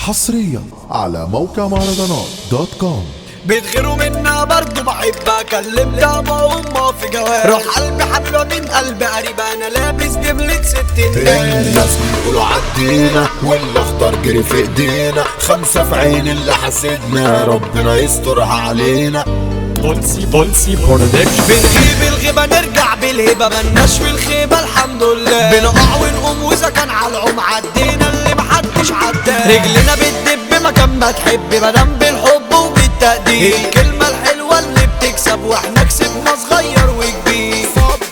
حصريا على موقع مهرجانات دوت كوم بتغيروا منا برضو بحب اكلم بابا وامه في جواب روح قلبي حبيبه من قلبي قريبه انا لابس دبلة ست الناس الناس بيقولوا عدينا والاخضر جري في ايدينا خمسة في عين اللي حاسدنا ربنا يسترها علينا بولسي بولسي برودكشن بنغيب الغيبة نرجع بالهبة ملناش في الخيبة الحمد لله بنقع ونقوم واذا كان على العم عدينا اللي محدش عداه رجلنا بتدب مكان ما تحب مدام بالحب وبالتقدير الكلمة الحلوة اللي بتكسب واحنا كسبنا صغير وكبير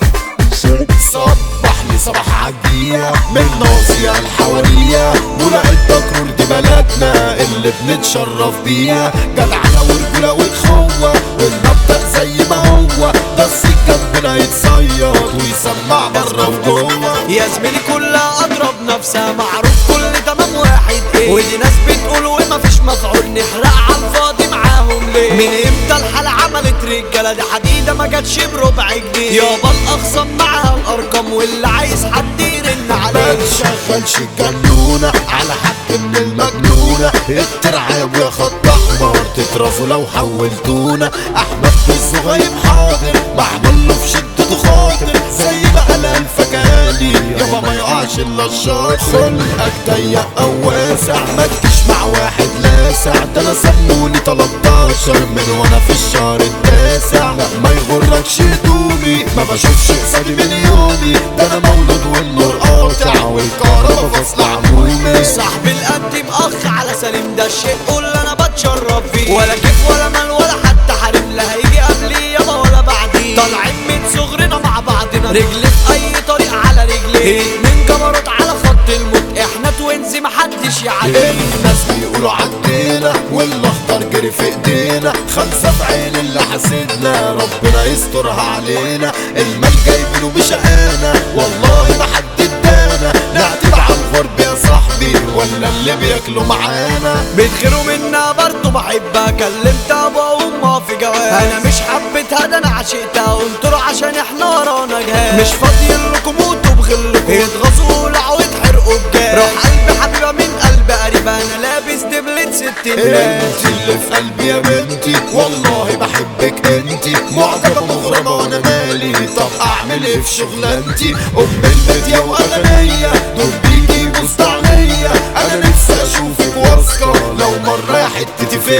صبح لي صباح عجية من ناصية الحوارية ولقيت تكرر دي بلدنا اللي بنتشرف بيها جدعنة ورجولة وتخوة والمبدأ زي ما هو ده السيك جنبنا يتصيد ويسمع بره وجوه يا زميلي كلها اضرب نفسها معروف كل تمام واحد ايه ودي ناس بتقول وما فيش مفعول نحرق على الفاضي معاهم ليه من امتى الحالة عملت رجالة دي حديدة ما جاتش بربع جنيه يابا الاخصم معاها الارقام واللي عايز حد يرن ما عليه تشغلش الجنونة على حد من المجنونة الترعاب يا خط احمر تترفوا لو حولتونا احمد بالصغير حاضر بعمل له في شدته خاطر زي ما قال الفكالي يابا ما يقعش الا الشاطر خلقك ضيق او واسع ما تجيش مع واحد لاسع ده انا سموني 13 من وانا في الشهر التاسع لا ما يغركش هدومي ما بشوفش قصادي مليوني ده انا مولود والنور قاطع والكهربا فاصلة عمومي صاحب القديم اخ على سليم ده الشيء قول انا بتشرف فيه ولا كيف ولا مال ولا حتى حريم لا هيجي قبلي يابا ولا بعدي طالعين من صغرنا مع بعضنا رجل في اي طريق على رجلي من جبروت على خط الموت احنا توينز محدش يعدي الناس بيقولوا عدينا والاخضر جري في ايدينا خمسة في عين اللي حاسدنا ربنا يسترها علينا المال جايبينه بشقانا والله ما حد ادانا نعتب على الغرب يا صاحبي ولا اللي بياكلوا معانا بتغيروا منا برضو بحب اكلم ابا وامها في جواز انا مش حبيتها ده انا عشقتها قلتلوا عشان احنا ورانا جهاز مش فاضيين لكم موتوا بغلكم يتغصوا ولعوا يتحرقوا بجاز روح قلبي حبيبه من قلبي قريبه انا لابس دبلة ست الناس انت اللي في قلبي يا بنتي والله بحبك انتي معجبة مغرمة وانا مالي طب اعمل ايه في شغلانتي ام البيت يا واغنية دول بيجي مستعنية انا نفسي اشوفك واثقة لو مرة يا حتتي فيا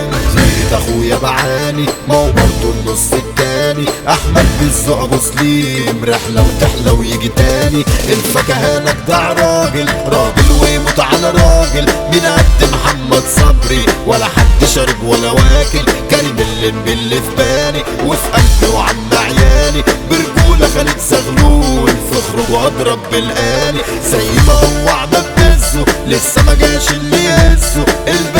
انتي اخويا بعاني ما هو برضه النص التاني احمد بالزعب سليم رحلة وتحلى ويجي تاني الفكهانك ده راجل راجل ويموت على راجل من قد محمد صبري ولا حد شارب ولا واكل كريم اللي باللي في بالي وفي قلبي وعم عيالي برجولة خالد زغلول في خروج واضرب بالآلي زي ما هو عمل بزه لسه ما جاش اللي يهزه الب